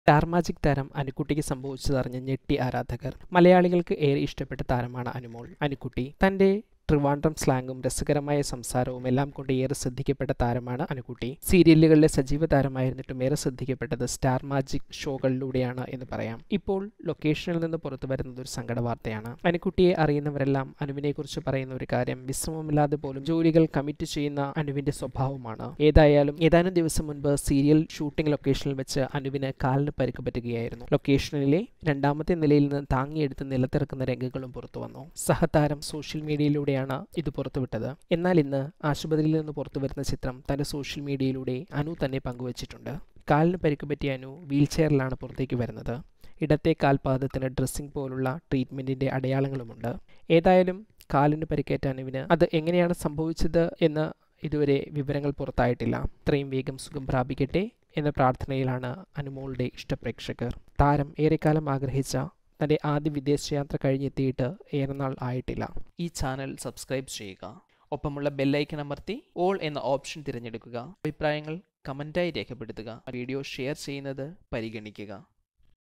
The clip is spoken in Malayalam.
സ്റ്റാർ മാജിക് താരം അനുക്കുട്ടിക്ക് സംഭവിച്ചതറിഞ്ഞ് ഞെട്ടി ആരാധകർ മലയാളികൾക്ക് ഏറെ ഇഷ്ടപ്പെട്ട താരമാണ് അനുമോൾ അനുക്കുട്ടി തന്റെ ട്രിവാൻഡ്രം സ്ലാങ്ങും രസകരമായ സംസാരവും എല്ലാം കൊണ്ട് ഏറെ ശ്രദ്ധിക്കപ്പെട്ട താരമാണ് അനുക്കുട്ടി സീരിയലുകളിലെ സജീവ താരമായിരുന്നിട്ടും ഏറെ ശ്രദ്ധിക്കപ്പെട്ടത് സ്റ്റാർ മാജിക് ഷോകളിലൂടെയാണ് എന്ന് പറയാം ഇപ്പോൾ ലൊക്കേഷനിൽ നിന്ന് പുറത്തു വരുന്നത് ഒരു സങ്കട വാർത്തയാണ് അനുക്കുട്ടിയെ അറിയുന്നവരെല്ലാം അനുവിനെ കുറിച്ച് പറയുന്ന ഒരു കാര്യം വിശ്രമമില്ലാതെ പോലും ജോലികൾ കമ്മിറ്റ് ചെയ്യുന്ന അനുവിന്റെ സ്വഭാവമാണ് ഏതായാലും ഏതാനും ദിവസം മുൻപ് സീരിയൽ ഷൂട്ടിംഗ് ലൊക്കേഷനിൽ വെച്ച് അനുവിന് കാലിന് പരിക്ക് പറ്റുകയായിരുന്നു ലൊക്കേഷനിലെ രണ്ടാമത്തെ നിലയിൽ നിന്ന് താങ്ങിയെടുത്ത് നിലത്തിറക്കുന്ന രംഗങ്ങളും പുറത്തു വന്നു സഹതാരം സോഷ്യൽ മീഡിയയിലൂടെയാണ് ഇത് പുറത്തുവിട്ടത് എന്നാൽ ഇന്ന് ആശുപത്രിയിൽ നിന്ന് പുറത്തു വരുന്ന ചിത്രം തന്റെ സോഷ്യൽ മീഡിയയിലൂടെ അനു തന്നെ പങ്കുവച്ചിട്ടുണ്ട് കാലിന് പരിക്ക് പറ്റിയ അനു വീൽ ചെയറിലാണ് പുറത്തേക്ക് വരുന്നത് ഇടത്തെ കാൽപാദത്തിന് ഡ്രസ്സിംഗ് പോലുള്ള ട്രീറ്റ്മെന്റിന്റെ അടയാളങ്ങളുമുണ്ട് ഏതായാലും കാലിന് പരിക്കേറ്റ അനുവിന് അത് എങ്ങനെയാണ് സംഭവിച്ചത് എന്ന് ഇതുവരെ വിവരങ്ങൾ പുറത്തായിട്ടില്ല ഇത്രയും വേഗം സുഖം പ്രാപിക്കട്ടെ എന്ന പ്രാർത്ഥനയിലാണ് അനുമോളുടെ ഇഷ്ടപ്രേക്ഷകർ താരം ഏറെക്കാലം ആഗ്രഹിച്ച തൻ്റെ ആദ്യ വിദേശയാത്ര കഴിഞ്ഞെത്തിയിട്ട് ഏറെ നാൾ ആയിട്ടില്ല ഈ ചാനൽ സബ്സ്ക്രൈബ് ചെയ്യുക ഒപ്പമുള്ള ബെല്ലൈക്കൺ അമർത്തി ഓൾ എന്ന ഓപ്ഷൻ തിരഞ്ഞെടുക്കുക അഭിപ്രായങ്ങൾ കമൻറ്റായി രേഖപ്പെടുത്തുക വീഡിയോ ഷെയർ ചെയ്യുന്നത് പരിഗണിക്കുക